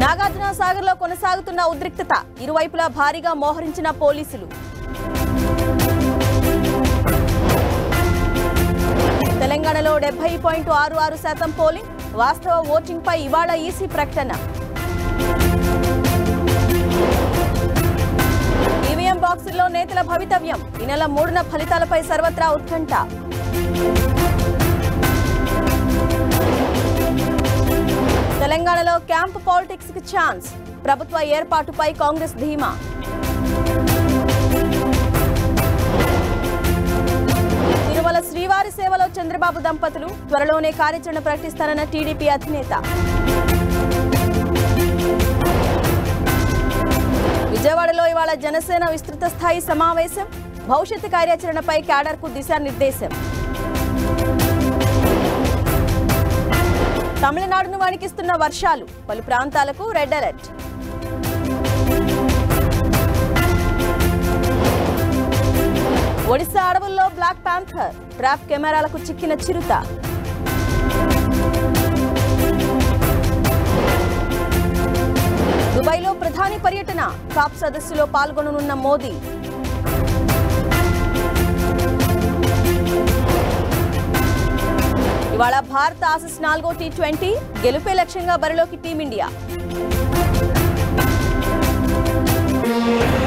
నాగార్జున సాగర్ లో కొనసాగుతున్న ఉద్రిక్తత ఇరువైపులా భారీగా మోహరించిన పోలీసులు తెలంగాణలో డెబ్బై పాయింట్ ఆరు ఆరు శాతం పోలింగ్ వాస్తవ ఓటింగ్ పై ఇవాళ ఈసీ ప్రకటన ఈవీఎం బాక్సుల్లో నేతల భవితవ్యం ఈ నెల మూడున ఫలితాలపై సర్వత్రా ఉత్కంఠ తెలంగాణలో క్యాంప్ పాలిటిక్స్ కి ఛాన్స్ ప్రభుత్వ ఏర్పాటుపై కాంగ్రెస్ ధీమా తిరుమల శ్రీవారి సేవలో చంద్రబాబు దంపతులు త్వరలోనే కార్యాచరణ ప్రకటిస్తారన్న టీడీపీ అధినేత విజయవాడలో ఇవాళ జనసేన విస్తృత స్థాయి సమావేశం భవిష్యత్తు కార్యాచరణపై క్యాడర్కు దిశానిర్దేశం తమిళనాడును వణికిస్తున్న వర్షాలు పలు ప్రాంతాలకు రెడ్ అలర్ట్ ఒడిశా అడవుల్లో బ్లాక్ ప్యాంథర్ ట్రాప్ కెమెరాలకు చిక్కిన చిరుత దుబాయ్లో ప్రధాని పర్యటన కాప్ సదస్సులో పాల్గొననున్న మోదీ ఇవాళ భారత్ ఆసీస్ నాలుగో టీ ట్వంటీ గెలుపే లక్ష్యంగా బరిలోకి టీమిండియా